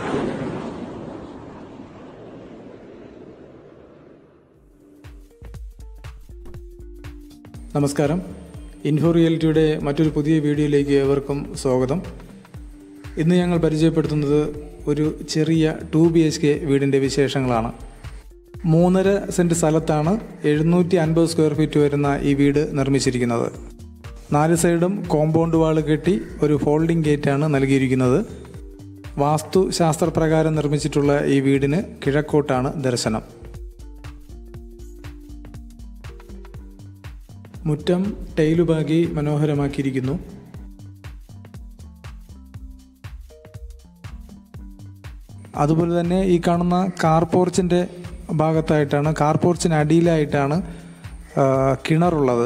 നമസ്കാരം ഇൻഫോ റിയാലിറ്റിയുടെ മറ്റൊരു പുതിയ വീഡിയോയിലേക്ക് ഏവർക്കും സ്വാഗതം ഇന്ന് ഞങ്ങൾ പരിചയപ്പെടുത്തുന്നത് ഒരു ചെറിയ ടു ബി എച്ച് കെ വീടിൻ്റെ വിശേഷങ്ങളാണ് മൂന്നര സെൻറ്റ് സ്ഥലത്താണ് എഴുന്നൂറ്റി അൻപത് സ്ക്വയർ ഫീറ്റ് വരുന്ന ഈ വീട് നിർമ്മിച്ചിരിക്കുന്നത് നാല് സൈഡും കോമ്പൗണ്ട് വാൾ കെട്ടി ഒരു ഫോൾഡിംഗ് ഗേറ്റാണ് നൽകിയിരിക്കുന്നത് വാസ്തു ശാസ്ത്രപ്രകാരം നിർമ്മിച്ചിട്ടുള്ള ഈ വീടിന് കിഴക്കോട്ടാണ് ദർശനം മുറ്റം ടൈലുപാകി മനോഹരമാക്കിയിരിക്കുന്നു അതുപോലെ തന്നെ ഈ കാണുന്ന കാർ പോർച്ചിൻ്റെ ഭാഗത്തായിട്ടാണ് കാർ പോർച്ചിന് അടിയിലായിട്ടാണ് ആ, കിണറുള്ളത്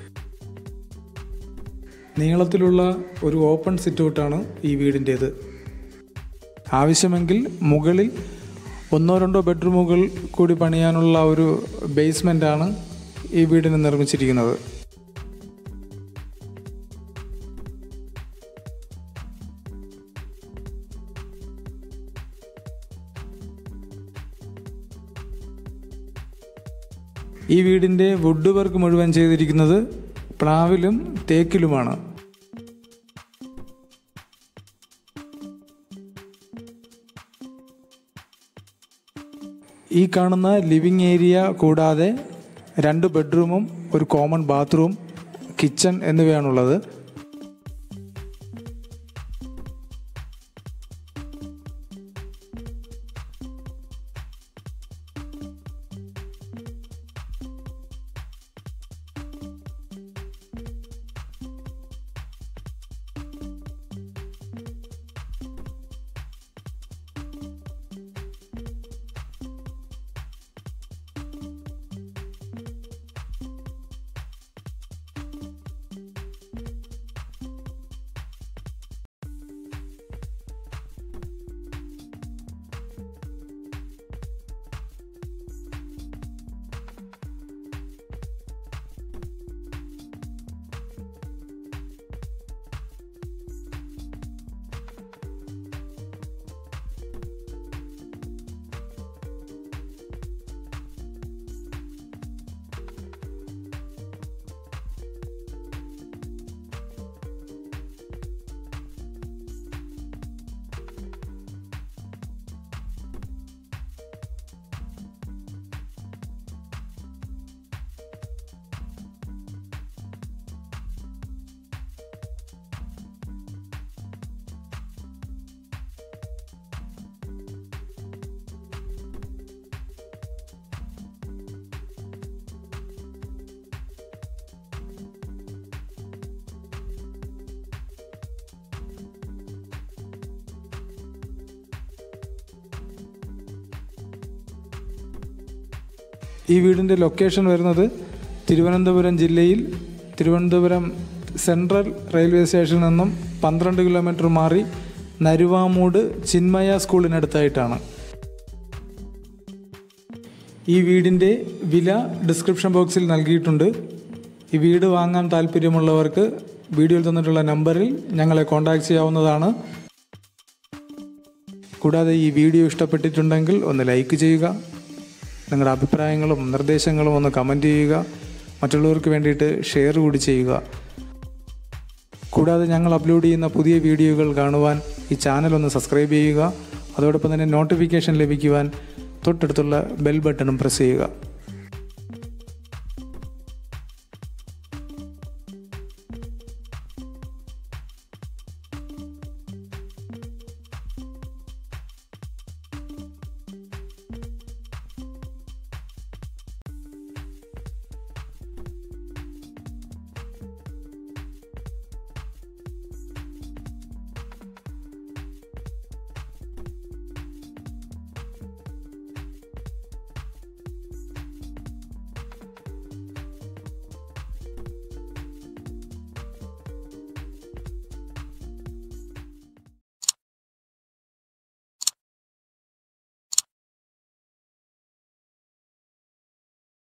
നീളത്തിലുള്ള ഒരു ഓപ്പൺ സിറ്റൗട്ടാണ് ഈ വീടിൻ്റേത് ആവശ്യമെങ്കിൽ മുകളിൽ ഒന്നോ രണ്ടോ ബെഡ്റൂമുകൾ കൂടി പണിയാനുള്ള ഒരു ബേസ്മെൻ്റാണ് ഈ വീടിന് നിർമ്മിച്ചിരിക്കുന്നത് ഈ വീടിൻ്റെ വുഡ് വർക്ക് മുഴുവൻ ചെയ്തിരിക്കുന്നത് പ്ലാവിലും തേക്കിലുമാണ് ഈ കാണുന്ന ലിവിങ് ഏരിയ കൂടാതെ രണ്ട് ബെഡ്റൂമും ഒരു കോമൺ ബാത്റൂം കിച്ചൺ എന്നിവയാണുള്ളത് ഈ വീടിൻ്റെ ലൊക്കേഷൻ വരുന്നത് തിരുവനന്തപുരം ജില്ലയിൽ തിരുവനന്തപുരം സെൻട്രൽ റെയിൽവേ സ്റ്റേഷനിൽ നിന്നും പന്ത്രണ്ട് കിലോമീറ്റർ മാറി നരുവാമൂട് ചിന്മയ സ്കൂളിനടുത്തായിട്ടാണ് ഈ വീടിൻ്റെ വില ഡിസ്ക്രിപ്ഷൻ ബോക്സിൽ നൽകിയിട്ടുണ്ട് ഈ വീട് വാങ്ങാൻ താല്പര്യമുള്ളവർക്ക് വീഡിയോയിൽ തന്നിട്ടുള്ള നമ്പറിൽ ഞങ്ങളെ കോൺടാക്ട് ചെയ്യാവുന്നതാണ് കൂടാതെ ഈ വീഡിയോ ഇഷ്ടപ്പെട്ടിട്ടുണ്ടെങ്കിൽ ഒന്ന് ലൈക്ക് ചെയ്യുക നിങ്ങളുടെ അഭിപ്രായങ്ങളും നിർദ്ദേശങ്ങളും ഒന്ന് കമൻറ്റ് ചെയ്യുക മറ്റുള്ളവർക്ക് വേണ്ടിയിട്ട് ഷെയർ കൂടി ചെയ്യുക കൂടാതെ ഞങ്ങൾ അപ്ലോഡ് ചെയ്യുന്ന പുതിയ വീഡിയോകൾ കാണുവാൻ ഈ ചാനൽ ഒന്ന് സബ്സ്ക്രൈബ് ചെയ്യുക അതോടൊപ്പം തന്നെ നോട്ടിഫിക്കേഷൻ ലഭിക്കുവാൻ തൊട്ടടുത്തുള്ള ബെൽ ബട്ടണും പ്രസ് ചെയ്യുക